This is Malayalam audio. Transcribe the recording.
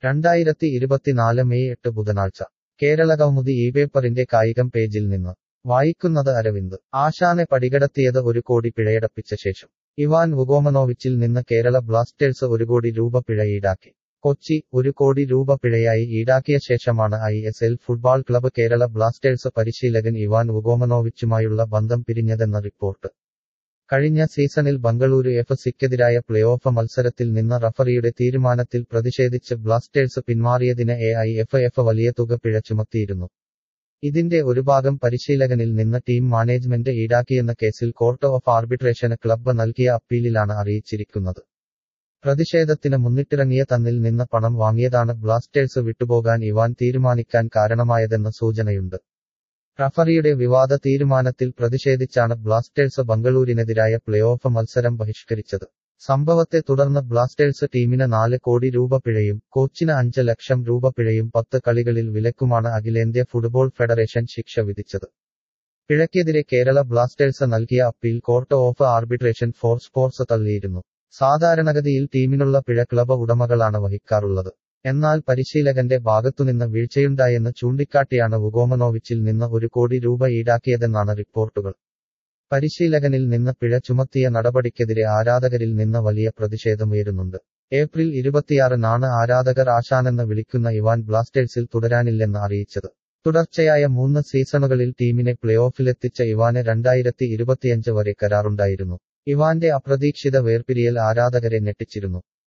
രണ്ടായിരത്തി ഇരുപത്തിനാല് മെയ് എട്ട് ബുധനാഴ്ച കേരളകൗമുദി ഈ പേപ്പറിന്റെ കായികം പേജിൽ നിന്ന് വായിക്കുന്നത് അരവിന്ദ് ആശാനെ പടികടത്തിയത് ഒരു കോടി പിഴയടപ്പിച്ച ശേഷം ഇവാൻ വുഗോമനോവിച്ചിൽ നിന്ന് കേരള ബ്ലാസ്റ്റേഴ്സ് ഒരു കോടി രൂപ പിഴ ഈടാക്കി കൊച്ചി ഒരു കോടി രൂപ പിഴയായി ഈടാക്കിയ ശേഷമാണ് I S L football club Kerala Blasters പരിശീലകൻ ഇവാൻ വുഗോമനോവിച്ചുമായുള്ള ബന്ധം പിരിഞ്ഞതെന്ന റിപ്പോർട്ട് കഴിഞ്ഞ സീസണിൽ ബംഗളൂരു എഫ് സിക്കെതിരായ പ്ലേ ഓഫ് മത്സരത്തിൽ നിന്ന് റഫറിയുടെ തീരുമാനത്തിൽ പ്രതിഷേധിച്ച് ബ്ലാസ്റ്റേഴ്സ് പിന്മാറിയതിന് എ ഐ എഫ് എഫ് വലിയ തുക പിഴ ചുമത്തിയിരുന്നു ഇതിന്റെ ഒരു ഭാഗം പരിശീലകനിൽ നിന്ന് ടീം മാനേജ്മെന്റ് ഈടാക്കിയെന്ന കേസിൽ കോർട്ട് ഓഫ് ആർബിട്രേഷന് ക്ലബ്ബ് നൽകിയ അപ്പീലിലാണ് അറിയിച്ചിരിക്കുന്നത് പ്രതിഷേധത്തിന് മുന്നിട്ടിറങ്ങിയ തന്നിൽ നിന്ന് പണം വാങ്ങിയതാണ് ബ്ലാസ്റ്റേഴ്സ് വിട്ടുപോകാൻ ഇവാൻ തീരുമാനിക്കാൻ കാരണമായതെന്ന് സൂചനയുണ്ട് റഫറിയുടെ വിവാദ തീരുമാനത്തിൽ പ്രതിഷേധിച്ചാണ് ബ്ലാസ്റ്റേഴ്സ് ബംഗളൂരിനെതിരായ പ്ലേ ഓഫ് മത്സരം ബഹിഷ്കരിച്ചത് സംഭവത്തെ തുടർന്ന് ബ്ലാസ്റ്റേഴ്സ് ടീമിന് നാല് കോടി രൂപ പിഴയും കോച്ചിന് അഞ്ച് ലക്ഷം രൂപ പിഴയും പത്ത് കളികളിൽ വിലക്കുമാണ് അഖിലേന്ത്യാ ഫുട്ബോൾ ഫെഡറേഷൻ ശിക്ഷ വിധിച്ചത് പിഴയ്ക്കെതിരെ കേരള ബ്ലാസ്റ്റേഴ്സ് നൽകിയ appeal court of arbitration for sports തള്ളിയിരുന്നു സാധാരണഗതിയിൽ ടീമിനുള്ള പിഴ ക്ലബ് ഉടമകളാണ് വഹിക്കാറുള്ളത് എന്നാൽ പരിശീലകന്റെ ഭാഗത്തുനിന്ന് വീഴ്ചയുണ്ടായെന്ന് ചൂണ്ടിക്കാട്ടിയാണ് വുഗോമനോവിച്ചിൽ നിന്ന് ഒരു കോടി രൂപ ഈടാക്കിയതെന്നാണ് റിപ്പോർട്ടുകൾ പരിശീലകനിൽ നിന്ന് പിഴ ചുമത്തിയ നടപടിക്കെതിരെ ആരാധകരിൽ നിന്ന് വലിയ പ്രതിഷേധമുയരുന്നുണ്ട് ഏപ്രിൽ ഇരുപത്തിയാറിനാണ് ആരാധകർ ആശാനെന്ന് വിളിക്കുന്ന ഇവാൻ ബ്ലാസ്റ്റേഴ്സിൽ തുടരാനില്ലെന്ന് അറിയിച്ചത് തുടർച്ചയായ മൂന്ന് സീസണുകളിൽ ടീമിനെ പ്ലേ ഓഫിലെത്തിച്ച ഇവാന് രണ്ടായിരത്തി ഇരുപത്തിയഞ്ച് വരെ കരാറുണ്ടായിരുന്നു ഇവാന്റെ അപ്രതീക്ഷിത വേർപിരിയൽ ആരാധകരെ ഞെട്ടിച്ചിരുന്നു